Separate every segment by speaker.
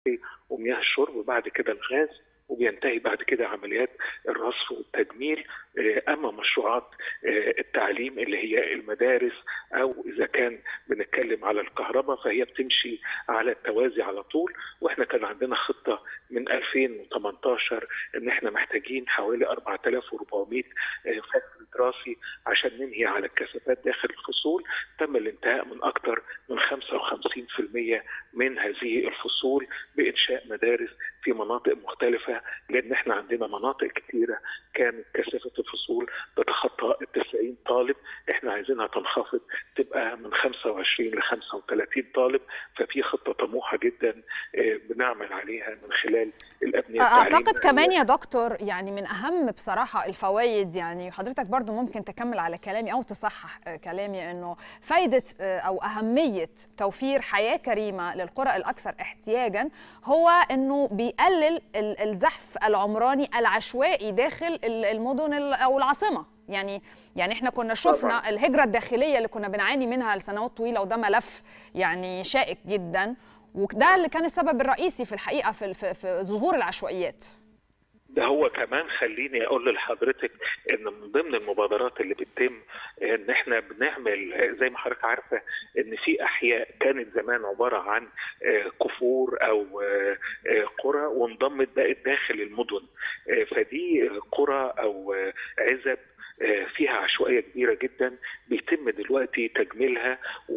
Speaker 1: ومياه الشرب وبعد كده الغاز وبينتهي بعد كده عمليات الرصف والتجميل اما مشروعات التعليم اللي هي المدارس او اذا كان بنتكلم على الكهرباء فهي بتمشي على التوازي على طول واحنا كان عندنا خطه من 2018 ان احنا محتاجين حوالي 4400 فصل دراسي عشان ننهي على الكثافات داخل الفصول تم الانتهاء من اكثر من 55% من هذه الفصول بانشاء مدارس في مناطق مختلفه لان احنا عندنا مناطق كثيره كانت كثافه الفصول تتخطى ال 90 طالب احنا عايزينها تنخفض تبقى من 25 ل 35 طالب ففي خطه طموحه جدا بنعمل عليها من خلال الابنيه
Speaker 2: اعتقد كمان يا دكتور يعني من اهم بصراحه الفوائد يعني حضرتك برضو ممكن تكمل على كلامي او تصحح كلامي انه فائده او اهميه توفير حياه كريمه للقرى الاكثر احتياجا هو انه بيقلل الزحف العمراني العشوائي داخل المدن او العاصمه يعني يعني احنا كنا شفنا طبعا. الهجره الداخليه اللي كنا بنعاني منها لسنوات طويله وده ملف يعني شائك جدا وده اللي كان السبب الرئيسي في الحقيقه في, في, في ظهور العشوائيات
Speaker 1: ده هو كمان خليني اقول لحضرتك ان من ضمن المبادرات اللي بتتم ان احنا بنعمل زي ما حضرتك عارفه ان في احياء كانت زمان عباره عن كفور او قرى وانضمت بقت داخل المدن فدي قرى او عزب فيها عشوائيه كبيره جدا بيتم دلوقتي تجميلها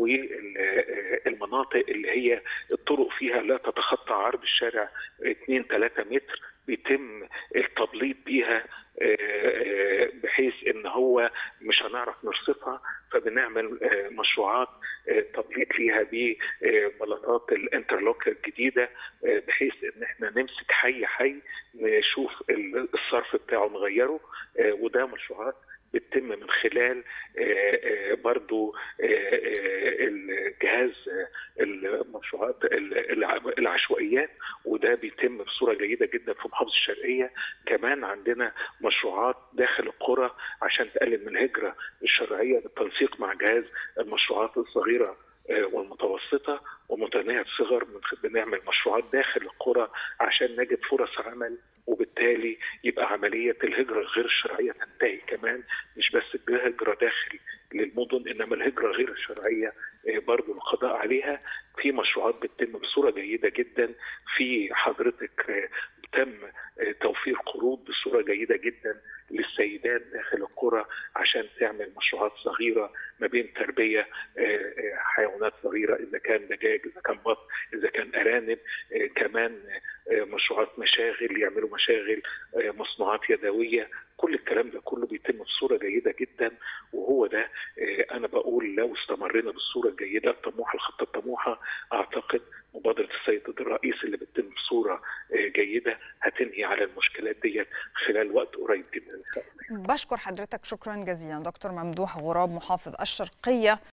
Speaker 1: والمناطق اللي هي الطرق فيها لا تتخطى عرض الشارع 2 3 متر بيتم التبليط بيها بحيث ان هو مش هنعرف نرصفها فبنعمل مشروعات تبليط فيها ببلاطات الانترلوك الجديده بحيث ان احنا نمسك حي حي نشوف الصرف بتاعه نغيره وده مشروعات بتتم من خلال برضو الجهاز المشروعات العشوائيات وده بيتم بصوره جيده جدا في محافظه الشرقيه كمان عندنا مشروعات داخل القرى عشان تقلل من الهجره الشرعيه بالتنسيق مع جهاز المشروعات الصغيره والمتوسطه ومتناهيه الصغر بنعمل مشروعات داخل القرى عشان نجد فرص عمل وبالتالي يبقى عمليه الهجره الغير الشرعيه تنتهي كمان مش بس الهجره داخل للمدن انما الهجره غير الشرعيه برضو القضاء عليها في مشروعات بتتم بصوره جيده جدا في حضرتك تم توفير قروض بصوره جيده جدا للسيدات داخل القرى عشان تعمل مشروعات صغيره ما بين تربيه حيوانات صغيره اذا كان دجاج اذا كان بط اذا كان ارانب كمان مشروعات مشاغل يعملوا مشاغل مصنوعات يدويه كل الكلام ده كله بيتم بصوره جيده جدا وهو ده انا بقول لو استمرينا بالصوره الجيده الطموحه الخطه الطموحه اعتقد مبادره السيد الرئيس اللي بتتم بصوره جيده هتنهي على المشكلات ديت خلال وقت قريب جدا
Speaker 2: بشكر حضرتك شكرا جزيلا دكتور ممدوح غراب محافظ الشرقيه